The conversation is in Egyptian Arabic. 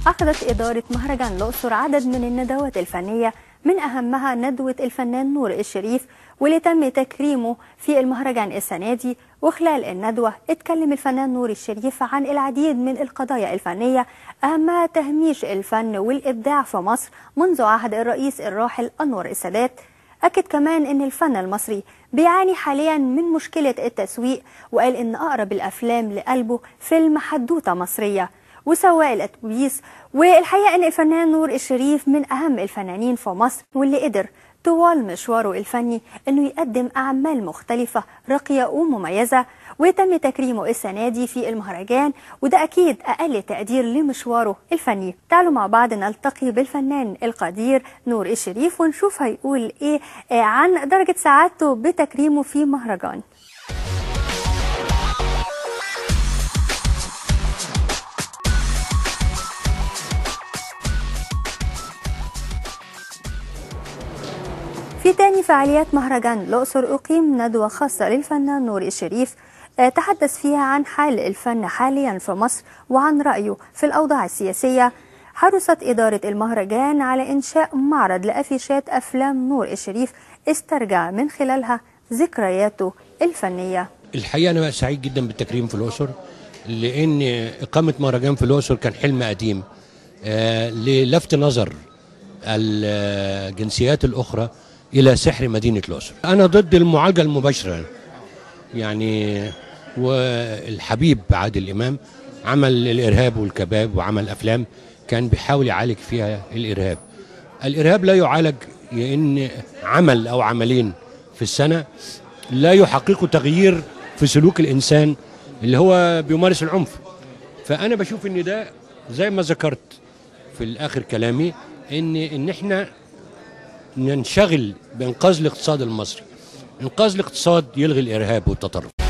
عقدت إدارة مهرجان الأقصر عدد من الندوات الفنية من أهمها ندوة الفنان نور الشريف واللي تم تكريمه في المهرجان السنة دي وخلال الندوة اتكلم الفنان نور الشريف عن العديد من القضايا الفنية أهمها تهميش الفن والإبداع في مصر منذ عهد الرئيس الراحل أنور السادات أكد كمان أن الفن المصري بيعاني حاليا من مشكلة التسويق وقال أن أقرب الأفلام لقلبه فيلم حدوتة مصرية وسواق الأتوبيس والحقيقة أن الفنان نور الشريف من أهم الفنانين في مصر واللي قدر طوال مشواره الفني أنه يقدم أعمال مختلفة راقية ومميزة وتم تكريمه السنة دي في المهرجان وده أكيد أقل تقدير لمشواره الفني تعالوا مع بعض نلتقي بالفنان القدير نور الشريف ونشوف هيقول إيه عن درجة سعادته بتكريمه في مهرجان في تاني فعاليات مهرجان الأقصر أقيم ندوة خاصة للفنان نور الشريف تحدث فيها عن حال الفن حاليا في مصر وعن رأيه في الأوضاع السياسية حرصت إدارة المهرجان على إنشاء معرض لأفيشات أفلام نور الشريف استرجع من خلالها ذكرياته الفنية الحقيقة أنا سعيد جدا بالتكريم في الأقصر لأن إقامة مهرجان في الأقصر كان حلم قديم آه للفت نظر الجنسيات الأخرى الى سحر مدينه الاقصر. انا ضد المعالجه المباشره يعني والحبيب عادل امام عمل الارهاب والكباب وعمل افلام كان بيحاول يعالج فيها الارهاب. الارهاب لا يعالج لان عمل او عملين في السنه لا يحققوا تغيير في سلوك الانسان اللي هو بيمارس العنف. فانا بشوف ان ده زي ما ذكرت في الاخر كلامي ان ان احنا ننشغل بانقاذ الاقتصاد المصري انقاذ الاقتصاد يلغي الارهاب والتطرف